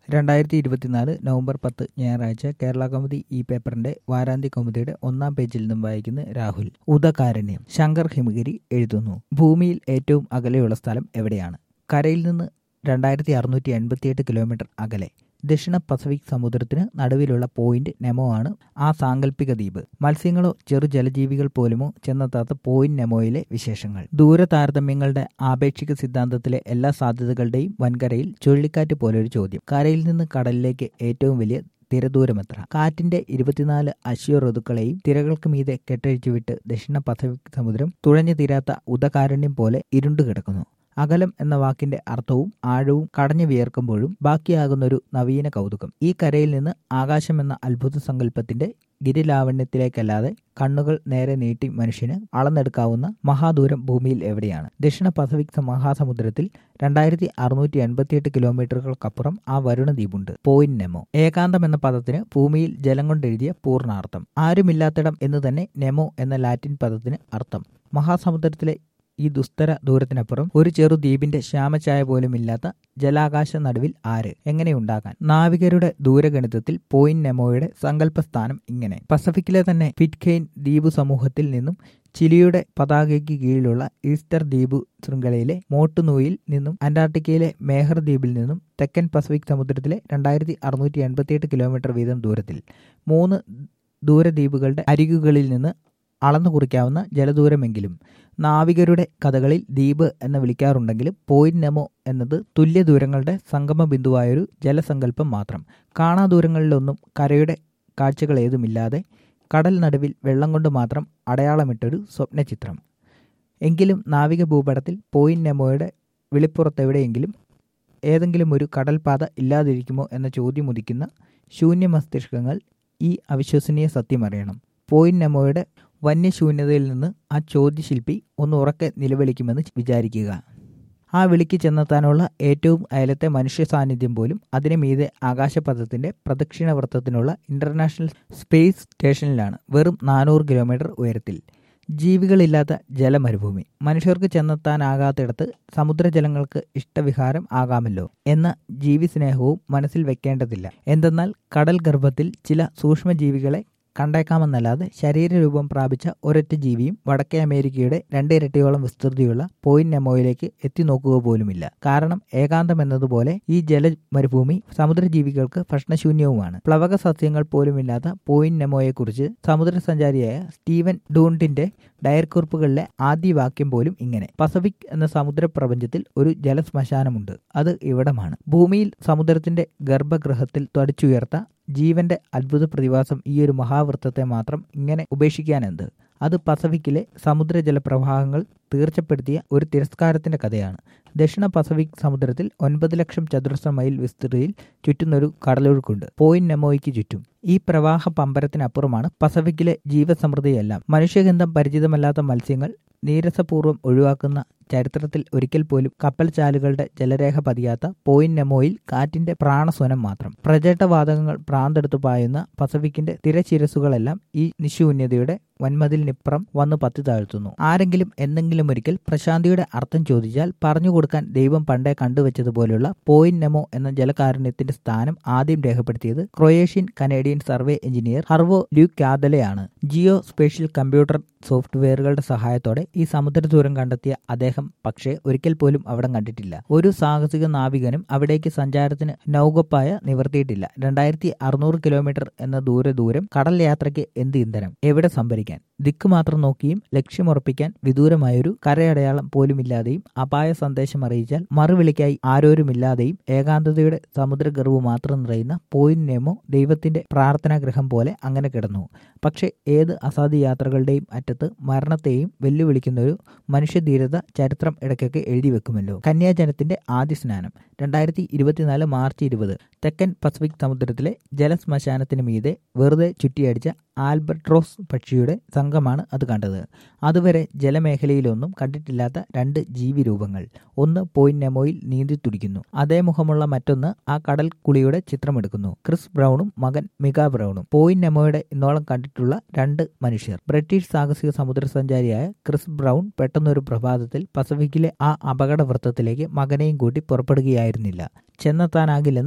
രണ്ടായിരത്തി ഇരുപത്തിനാല് നവംബർ പത്ത് ഞായറാഴ്ച കേരള കൗമുദി ഈ പേപ്പറിന്റെ വാരാന്ത്യ കൗമുദിയുടെ ഒന്നാം പേജിൽ നിന്നും വായിക്കുന്ന രാഹുൽ ഉദകാരണ്യം ശങ്കർ ഹിമഗിരി എഴുതുന്നു ഭൂമിയിൽ ഏറ്റവും അകലെയുള്ള സ്ഥലം എവിടെയാണ് കരയിൽ നിന്ന് രണ്ടായിരത്തി അറുന്നൂറ്റി എൺപത്തിയെട്ട് കിലോമീറ്റർ അകലെ ദക്ഷിണ പസഫിക് സമുദ്രത്തിന് നടുവിലുള്ള പോയിന്റ് നെമോ ആണ് ആ സാങ്കല്പിക ദ്വീപ് മത്സ്യങ്ങളോ ചെറു ജലജീവികൾ പോലുമോ ചെന്നെത്താത്ത പോയിന്റ് നെമോയിലെ വിശേഷങ്ങൾ ദൂര താരതമ്യങ്ങളുടെ ആപേക്ഷിക സിദ്ധാന്തത്തിലെ എല്ലാ സാധ്യതകളുടെയും വൻകരയിൽ ചുഴലിക്കാറ്റ് പോലൊരു ചോദ്യം കരയിൽ നിന്ന് കടലിലേക്ക് ഏറ്റവും വലിയ തിരദൂരമെത്ര കാറ്റിന്റെ ഇരുപത്തിനാല് അശ്വ ഋതുക്കളെയും തിരകൾക്ക് മീതെ കെട്ടഴിച്ചുവിട്ട് ദക്ഷിണ പസഫിക് സമുദ്രം തുഴഞ്ഞു തീരാത്ത ഉദകാരണ്യം പോലെ ഇരുണ്ടു കിടക്കുന്നു അകലം എന്ന വാക്കിന്റെ അർത്ഥവും ആഴവും കടഞ്ഞു വിയർക്കുമ്പോഴും ബാക്കിയാകുന്നൊരു നവീന കൗതുകം ഈ കരയിൽ നിന്ന് ആകാശം എന്ന അത്ഭുത സങ്കല്പത്തിന്റെ ഗിരിലാവണ്യത്തിലേക്കല്ലാതെ കണ്ണുകൾ നേരെ നീട്ടി മനുഷ്യന് അളന്നെടുക്കാവുന്ന മഹാദൂരം ഭൂമിയിൽ എവിടെയാണ് ദക്ഷിണ പസഫിക് മഹാസമുദ്രത്തിൽ രണ്ടായിരത്തി അറുന്നൂറ്റി എൺപത്തിയെട്ട് കിലോമീറ്ററുകൾക്കപ്പുറം ആ വരുണ ദ്വീപുണ്ട് പോയിന്റ് നെമോ ഏകാന്തം എന്ന പദത്തിന് ഭൂമിയിൽ ജലം കൊണ്ടെഴുതിയ പൂർണ്ണാർത്ഥം ആരുമില്ലാത്തിടം എന്ന് തന്നെ നെമോ എന്ന ലാറ്റിൻ പദത്തിന് അർത്ഥം മഹാസമുദ്രത്തിലെ ഈ ദുസ്തര ദൂരത്തിനപ്പുറം ഒരു ചെറു ദ്വീപിന്റെ ശ്യാമഛായ പോലും ഇല്ലാത്ത ജലാകാശ നടുവിൽ ആര് എങ്ങനെയുണ്ടാകാൻ നാവികരുടെ ദൂരഗണിതത്തിൽ പോയിന്റ് നെമോയുടെ സങ്കല്പസ്ഥാനം ഇങ്ങനെ പസഫിക്കിലെ തന്നെ പിറ്റ്കെയിൻ ദ്വീപ് സമൂഹത്തിൽ നിന്നും ചിലിയുടെ പതാകയ്ക്ക് കീഴിലുള്ള ഈസ്റ്റർ ദ്വീപ് ശൃംഖലയിലെ മോട്ടുനൂയിൽ നിന്നും അന്റാർട്ടിക്കയിലെ മേഹർ ദ്വീപിൽ നിന്നും തെക്കൻ പസഫിക് സമുദ്രത്തിലെ രണ്ടായിരത്തി അറുന്നൂറ്റി എൺപത്തിയെട്ട് കിലോമീറ്റർ വീതം ദൂരത്തിൽ മൂന്ന് ദൂരദ്വീപുകളുടെ അരികുകളിൽ നിന്ന് അളന്നു കുറിക്കാവുന്ന ജലദൂരമെങ്കിലും നാവികരുടെ കഥകളിൽ ദ്വീപ് എന്ന് വിളിക്കാറുണ്ടെങ്കിലും പോയിന്റ് നെമോ എന്നത് തുല്യ ദൂരങ്ങളുടെ സംഗമ ബിന്ദുവായൊരു ജലസങ്കല്പം മാത്രം കാണാ ദൂരങ്ങളിലൊന്നും കരയുടെ കാഴ്ചകൾ ഏതുമില്ലാതെ കടൽ നടുവിൽ വെള്ളം കൊണ്ട് മാത്രം അടയാളമിട്ടൊരു സ്വപ്നചിത്രം എങ്കിലും നാവിക ഭൂപടത്തിൽ പോയിന്റ് നെമോയുടെ വെളിപ്പുറത്തെവിടെയെങ്കിലും ഏതെങ്കിലും ഒരു കടൽപാത ഇല്ലാതിരിക്കുമോ എന്ന ചോദ്യം ഉദിക്കുന്ന ശൂന്യ മസ്തിഷ്കങ്ങൾ ഈ അവിശ്വസനീയ സത്യം അറിയണം പോയിന്റ് നെമോയുടെ വന്യശൂന്യതയിൽ നിന്ന് ആ ചോദ്യശില്പി ഒന്ന് ഉറക്കെ നിലവിളിക്കുമെന്ന് വിചാരിക്കുക ആ വിളിക്ക് ചെന്നെത്താനുള്ള ഏറ്റവും അയലത്തെ മനുഷ്യ സാന്നിധ്യം പോലും അതിനു മീതെ ആകാശപഥത്തിന്റെ പ്രദക്ഷിണവൃത്തത്തിനുള്ള ഇന്റർനാഷണൽ സ്പേസ് സ്റ്റേഷനിലാണ് വെറും നാനൂറ് കിലോമീറ്റർ ഉയരത്തിൽ ജീവികളില്ലാത്ത ജലമരുഭൂമി മനുഷ്യർക്ക് ചെന്നെത്താനാകാത്തിടത്ത് സമുദ്രജലങ്ങൾക്ക് ഇഷ്ടവിഹാരം ആകാമല്ലോ എന്ന ജീവിസ്നേഹവും മനസ്സിൽ വെക്കേണ്ടതില്ല എന്തെന്നാൽ കടൽ ഗർഭത്തിൽ ചില സൂക്ഷ്മജീവികളെ കണ്ടേക്കാമെന്നല്ലാതെ ശരീരരൂപം പ്രാപിച്ച ഒരൊറ്റ ജീവിയും വടക്കേ അമേരിക്കയുടെ രണ്ടിരട്ടിയോളം വിസ്തൃതിയുള്ള പോയിന്റ് നെമോയിലേക്ക് എത്തി നോക്കുക പോലുമില്ല കാരണം ഏകാന്തം എന്നതുപോലെ ഈ ജല മരുഭൂമി സമുദ്രജീവികൾക്ക് ഭക്ഷണശൂന്യവുമാണ് പ്ലവക സസ്യങ്ങൾ പോലുമില്ലാത്ത പോയിന്റ് നെമോയെക്കുറിച്ച് സമുദ്രസഞ്ചാരിയായ സ്റ്റീവൻ ഡൂണ്ടിന്റെ ഡയർക്കുറിപ്പുകളിലെ ആദ്യ വാക്യം പോലും ഇങ്ങനെ പസഫിക് എന്ന സമുദ്ര പ്രപഞ്ചത്തിൽ ഒരു ജലശ്മശാനമുണ്ട് അത് ഇവിടമാണ് ഭൂമിയിൽ സമുദ്രത്തിന്റെ ഗർഭഗൃഹത്തിൽ തടിച്ചുയർത്ത ജീവന്റെ അത്ഭുത പ്രതിഭാസം ഈ ഒരു മഹാവൃത്തത്തെ മാത്രം ഇങ്ങനെ ഉപേക്ഷിക്കാനെന്ത് അത് പസഫിക്കിലെ സമുദ്രജല പ്രവാഹങ്ങൾ തീർച്ചപ്പെടുത്തിയ ഒരു തിരസ്കാരത്തിന്റെ കഥയാണ് ദക്ഷിണ പസഫിക് സമുദ്രത്തിൽ ഒൻപത് ലക്ഷം ചതുരശ്ര മൈൽ വിസ്തൃതിയിൽ ചുറ്റുന്നൊരു കടലൊഴുക്കുണ്ട് പോയിന്റ് നെമോയ്ക്ക് ചുറ്റും ഈ പ്രവാഹ പമ്പരത്തിനപ്പുറമാണ് പസഫിക്കിലെ ജീവസമൃദ്ധിയെല്ലാം മനുഷ്യഗന്ധം പരിചിതമല്ലാത്ത മത്സ്യങ്ങൾ നീരസപൂർവ്വം ഒഴിവാക്കുന്ന ചരിത്രത്തിൽ ഒരിക്കൽ പോലും കപ്പൽ ചാലുകളുടെ ജലരേഖ പതിയാത്ത പോയിന്റ് നെമോയിൽ കാറ്റിന്റെ പ്രാണസ്വനം മാത്രം പ്രചേട്ടവാതകങ്ങൾ പ്രാന്തെടുത്തു പായുന്ന പസഫിക്കിന്റെ തിരശിരസുകളെല്ലാം ഈ നിശൂന്യതയുടെ വൻമതിലിനിപ്പുറം വന്ന് പത്തി താഴ്ത്തുന്നു ആരെങ്കിലും എന്തെങ്കിലും ഒരിക്കൽ പ്രശാന്തിയുടെ അർത്ഥം ചോദിച്ചാൽ പറഞ്ഞു കൊടുക്കാൻ ദൈവം പണ്ടേ കണ്ടുവച്ചതുപോലുള്ള പോയിന്റ് നെമോ എന്ന ജലകാരുണ്യത്തിന്റെ സ്ഥാനം ആദ്യം രേഖപ്പെടുത്തിയത് Croatian Canadian survey engineer Hrvoje ല്യൂക്യാദലയാണ് ജിയോ സ്പേഷ്യൽ കമ്പ്യൂട്ടർ സോഫ്റ്റ്വെയറുകളുടെ സഹായത്തോടെ ഈ സമുദ്രദൂരം കണ്ടെത്തിയ അദ്ദേഹം പക്ഷേ ഒരിക്കൽ പോലും അവിടം കണ്ടിട്ടില്ല ഒരു സാഹസിക നാവികനും അവിടേക്ക് സഞ്ചാരത്തിന് നൗകപ്പായ നിവർത്തിയിട്ടില്ല രണ്ടായിരത്തി അറുന്നൂറ് കിലോമീറ്റർ എന്ന ദൂര ദൂരം കടൽ യാത്രയ്ക്ക് എന്ത് ഇന്ധനം എവിടെ സംഭരിക്കാൻ ദിക്ക് മാത്രം നോക്കിയും ലക്ഷ്യമുറപ്പിക്കാൻ വിദൂരമായൊരു കരയടയാളം പോലുമില്ലാതെയും അപായ സന്ദേശം അറിയിച്ചാൽ മറുവിളിക്കായി ആരോരുമില്ലാതെയും ഏകാന്തതയുടെ സമുദ്രഗർവ് മാത്രം നിറയുന്ന പോയിന്റ് നെമോ ദൈവത്തിന്റെ പ്രാർത്ഥനാഗ്രഹം പോലെ അങ്ങനെ കിടന്നു പക്ഷേ ഏത് അസാധ്യ യാത്രകളുടെയും അറ്റത്ത് മരണത്തെയും വെല്ലുവിളിക്കുന്ന ഒരു മനുഷ്യധീരത ചരിത്രം ഇടയ്ക്കൊക്കെ എഴുതി വെക്കുമല്ലോ കന്യാജനത്തിന്റെ ആദ്യ സ്നാനം രണ്ടായിരത്തി ഇരുപത്തിനാല് മാർച്ച് ഇരുപത് തെക്കൻ പസഫിക് സമുദ്രത്തിലെ ജലശ്മശാനത്തിന് മീതെ വെറുതെ ചുറ്റിയടിച്ച ആൽബർട്രോസ് പക്ഷിയുടെ സംഘമാണ് അത് കണ്ടത് അതുവരെ ജലമേഖലയിലൊന്നും കണ്ടിട്ടില്ലാത്ത രണ്ട് ജീവിരൂപങ്ങൾ ഒന്ന് പോയിന്റ് നെമോയിൽ നീന്തി തുടിക്കുന്നു അതേ മുഖമുള്ള മറ്റൊന്ന് ആ കടൽ കുളിയുടെ ചിത്രമെടുക്കുന്നു ക്രിസ് ബ്രൗണും മകൻ മിക ബ്രൗണും പോയിന്റ് നെമോയുടെ ഇന്നോളം കണ്ടിട്ടുള്ള രണ്ട് മനുഷ്യർ ബ്രിട്ടീഷ് സാഹസിക സമുദ്രസഞ്ചാരിയായ ക്രിസ് ബ്രൗൺ പെട്ടെന്നൊരു പ്രഭാതത്തിൽ പസഫിക്കിലെ ആ അപകടവൃത്തത്തിലേക്ക് മകനെയും കൂട്ടി പുറപ്പെടുകയായിരുന്നില്ല ചെന്നെത്താനാകില്ലെന്ന് ഭൂമി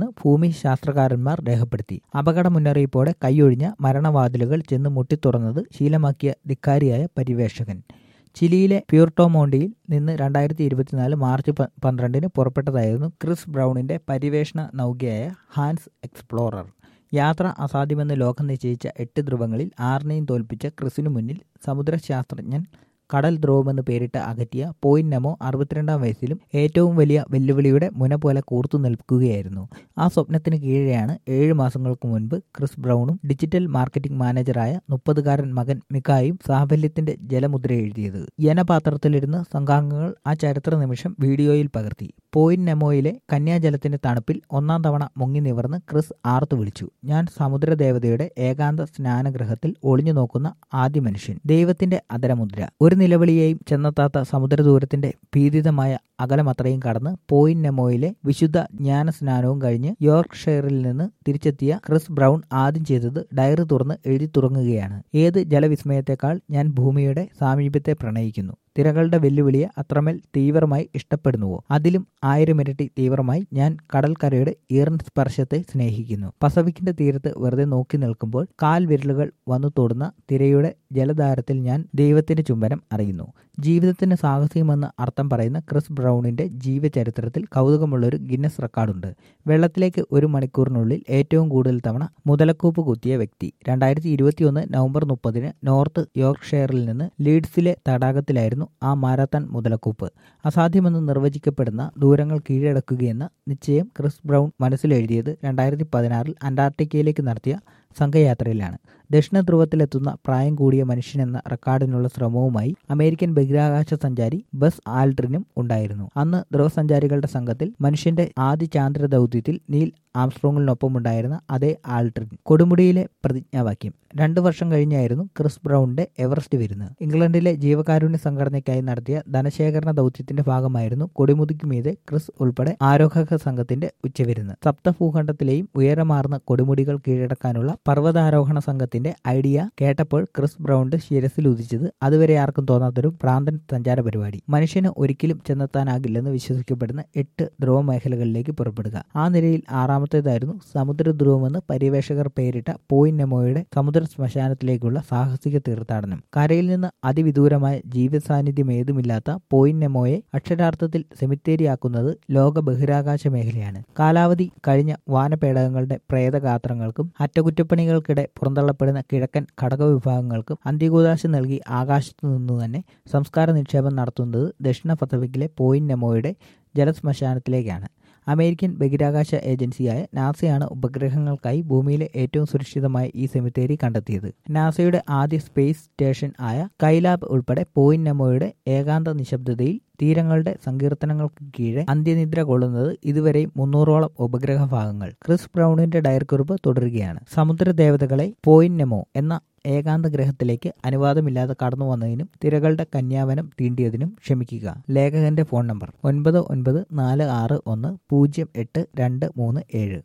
സ്പാനിഷ് ശാസ്ത്രകാരന്മാർ രേഖപ്പെടുത്തി അപകട മുന്നറിയിപ്പോടെ കൈയൊഴിഞ്ഞ മരണവാതിലുകൾ ചെന്ന് മുട്ടിത്തുറന്നത് ശീലമാക്കിയ ധിക്കാരിയായ പരിവേഷകൻ ചിലിയിലെ പ്യൂർട്ടോമോണ്ടിയിൽ നിന്ന് രണ്ടായിരത്തി ഇരുപത്തിനാല് മാർച്ച് പന്ത്രണ്ടിന് പുറപ്പെട്ടതായിരുന്നു ക്രിസ് ബ്രൗണിന്റെ പരിവേഷണ നൗകയായ ഹാൻസ് എക്സ്പ്ലോറർ യാത്ര അസാധ്യമെന്ന് ലോകം നിശ്ചയിച്ച എട്ട് ധ്രുവങ്ങളിൽ ആറിനെയും തോൽപ്പിച്ച ക്രിസിനു മുന്നിൽ സമുദ്രശാസ്ത്രജ്ഞൻ കടൽ ധ്രുവമെന്ന് പേരിട്ട് അകറ്റിയ പോയിന്റ് നെമോ അറുപത്തിരണ്ടാം വയസ്സിലും ഏറ്റവും വലിയ വെല്ലുവിളിയുടെ മുന പോലെ കൂർത്തു നിൽക്കുകയായിരുന്നു ആ സ്വപ്നത്തിന് കീഴെയാണ് ഏഴ് മാസങ്ങൾക്ക് മുൻപ് ക്രിസ് ബ്രൗണും ഡിജിറ്റൽ മാർക്കറ്റിംഗ് മാനേജറായ മുപ്പതുകാരൻ മകൻ മിക്കായും സാഫല്യത്തിന്റെ ജലമുദ്ര എഴുതിയത് യനപാത്രത്തിലിരുന്ന് സംഘാംഗങ്ങൾ ആ ചരിത്ര നിമിഷം വീഡിയോയിൽ പകർത്തി പോയിന്റ് നെമോയിലെ കന്യാജലത്തിന്റെ തണുപ്പിൽ ഒന്നാം തവണ മുങ്ങി നിവർന്ന് ക്രിസ് ആർത്തു വിളിച്ചു ഞാൻ സമുദ്രദേവതയുടെ ഏകാന്ത സ്നാനഗ്രഹത്തിൽ ഒളിഞ്ഞു നോക്കുന്ന ആദ്യ മനുഷ്യൻ ദൈവത്തിന്റെ അതരമുദ്ര ഒരു നിലവിളിയെയും ചെന്നെത്താത്ത സമുദ്രദൂരത്തിന്റെ ഭീതിതമായ അകലമത്രയും കടന്ന് പോയിന്റ് നെമോയിലെ വിശുദ്ധ ജ്ഞാനസ്നാനവും കഴിഞ്ഞ് യോർക്ക്ഷയറിൽ നിന്ന് തിരിച്ചെത്തിയ ക്രിസ് ബ്രൗൺ ആദ്യം ചെയ്തത് ഡയറി തുറന്ന് എഴുതി തുറങ്ങുകയാണ് ഏത് ജലവിസ്മയത്തെക്കാൾ ഞാൻ ഭൂമിയുടെ സാമീപ്യത്തെ പ്രണയിക്കുന്നു തിരകളുടെ വെല്ലുവിളിയെ അത്രമേൽ തീവ്രമായി ഇഷ്ടപ്പെടുന്നുവോ അതിലും ആയിരം ഇരട്ടി തീവ്രമായി ഞാൻ കടൽക്കരയുടെ ഈറൻ സ്പർശത്തെ സ്നേഹിക്കുന്നു പസഫിക്കിന്റെ തീരത്ത് വെറുതെ നോക്കി നിൽക്കുമ്പോൾ കാൽ വിരലുകൾ വന്നു തൊടുന്ന തിരയുടെ ജലധാരത്തിൽ ഞാൻ ദൈവത്തിന്റെ ചുംബനം അറിയുന്നു ജീവിതത്തിന് സാഹസികമെന്ന് അർത്ഥം പറയുന്ന ക്രിസ് ബ്രൗണിന്റെ ജീവചരിത്രത്തിൽ കൗതുകമുള്ളൊരു ഗിന്നസ് റെക്കോർഡുണ്ട് വെള്ളത്തിലേക്ക് ഒരു മണിക്കൂറിനുള്ളിൽ ഏറ്റവും കൂടുതൽ തവണ മുതലക്കൂപ്പ് കുത്തിയ വ്യക്തി രണ്ടായിരത്തി ഇരുപത്തിയൊന്ന് നവംബർ മുപ്പതിന് നോർത്ത് യോർക്ക്ഷയറിൽ നിന്ന് ലീഡ്സിലെ തടാകത്തിലായിരുന്നു ആ മാരത്തൺ മുതലക്കൂപ്പ് അസാധ്യമെന്ന് നിർവചിക്കപ്പെടുന്ന ദൂരങ്ങൾ കീഴടക്കുകയെന്ന നിശ്ചയം ക്രിസ് ബ്രൗൺ മനസ്സിലെഴുതിയത് രണ്ടായിരത്തി പതിനാറിൽ അന്റാർട്ടിക്കയിലേക്ക് നടത്തിയ സംഘയാത്രയിലാണ് ദക്ഷിണ ധ്രുവത്തിലെത്തുന്ന പ്രായം കൂടിയ മനുഷ്യനെന്ന റെക്കോർഡിനുള്ള ശ്രമവുമായി അമേരിക്കൻ ബഹിരാകാശ സഞ്ചാരി ബസ് ആൾഡ്രിനും ഉണ്ടായിരുന്നു അന്ന് ധ്രുവസഞ്ചാരികളുടെ സംഘത്തിൽ മനുഷ്യന്റെ ആദ്യ ചാന്ദ്ര ദൗത്യത്തിൽ നീൽ ആംസ്ട്രോങ്ങിനൊപ്പമുണ്ടായിരുന്ന അതേ ആൾട്രിൻ കൊടുമുടിയിലെ പ്രതിജ്ഞാവാക്യം രണ്ടു വർഷം കഴിഞ്ഞായിരുന്നു ക്രിസ് ബ്രൗണിന്റെ എവറസ്റ്റ് വരുന്നത് ഇംഗ്ലണ്ടിലെ ജീവകാരുണ്യ സംഘടനയ്ക്കായി നടത്തിയ ധനശേഖരണ ദൗത്യത്തിന്റെ ഭാഗമായിരുന്നു കൊടിമുതിക്ക് മീതെ ക്രിസ് ഉൾപ്പെടെ ആരോഹക സംഘത്തിന്റെ ഉച്ചവിരുന്ന് സപ്തഭൂഖണ്ഡത്തിലെയും ഉയരമാർന്ന കൊടുമുടികൾ കീഴടക്കാനുള്ള പർവ്വതാരോഹണ സംഘത്തിന്റെ ഐഡിയ കേട്ടപ്പോൾ ക്രിസ് ബ്രൗണിന്റെ ശിരസിൽ ഉദിച്ചത് അതുവരെ ആർക്കും തോന്നാത്തൊരു ഭ്രാന്തൻ സഞ്ചാര പരിപാടി മനുഷ്യന് ഒരിക്കലും ചെന്നെത്താനാകില്ലെന്ന് വിശ്വസിക്കപ്പെടുന്ന എട്ട് ധ്രുവ മേഖലകളിലേക്ക് പുറപ്പെടുക ആ നിരയിൽ ആറാമത്തേതായിരുന്നു സമുദ്ര ധ്രുവമെന്ന് പരിവേഷകർ പേരിട്ട പോയിന്റ് നെമോയുടെ സമുദ്ര ശ്മശാനത്തിലേക്കുള്ള സാഹസിക തീർത്ഥാടനം കരയിൽ നിന്ന് അതിവിദൂരമായ ജീവസാന്നിധ്യം ഏതുമില്ലാത്ത പോയിന്റ് നെമോയെ അക്ഷരാർത്ഥത്തിൽ സെമിത്തേരിയാക്കുന്നത് ലോക ബഹിരാകാശ മേഖലയാണ് കാലാവധി കഴിഞ്ഞ വാനപേടകങ്ങളുടെ പ്രേതഗാത്രങ്ങൾക്കും അറ്റകുറ്റപ്പണികൾക്കിടെ പുറന്തള്ളപ്പെടുന്ന കിഴക്കൻ ഘടക വിഭാഗങ്ങൾക്കും അന്ത്യകൂതാശ നൽകി ആകാശത്തു നിന്നു തന്നെ സംസ്കാര നിക്ഷേപം നടത്തുന്നത് ദക്ഷിണ പസഫിക്കിലെ പോയിന്റ് നെമോയുടെ ജലശ്മശാനത്തിലേക്കാണ് അമേരിക്കൻ ബഹിരാകാശ ഏജൻസിയായ നാസയാണ് ഉപഗ്രഹങ്ങൾക്കായി ഭൂമിയിലെ ഏറ്റവും സുരക്ഷിതമായ ഈ സെമിത്തേരി കണ്ടെത്തിയത് നാസയുടെ ആദ്യ സ്പേസ് സ്റ്റേഷൻ ആയ കൈലാബ് ഉൾപ്പെടെ പോയിന്റ് നെമോയുടെ ഏകാന്ത നിശബ്ദതയിൽ തീരങ്ങളുടെ സങ്കീർത്തനങ്ങൾക്ക് കീഴെ അന്ത്യനിദ്ര കൊള്ളുന്നത് ഇതുവരെ മുന്നൂറോളം ഉപഗ്രഹ ഭാഗങ്ങൾ ക്രിസ് ബ്രൗണിന്റെ ഡയറിക്കുറിപ്പ് തുടരുകയാണ് സമുദ്രദേവതകളെ പോയിന്റ് നെമോ എന്ന ഏകാന്ത ഗ്രഹത്തിലേക്ക് അനുവാദമില്ലാതെ കടന്നു വന്നതിനും തിരകളുടെ കന്യാവനം തീണ്ടിയതിനും ക്ഷമിക്കുക ലേഖകന്റെ ഫോൺ നമ്പർ ഒൻപത് ഒൻപത് നാല് ആറ് ഒന്ന് പൂജ്യം എട്ട് രണ്ട് മൂന്ന് ഏഴ്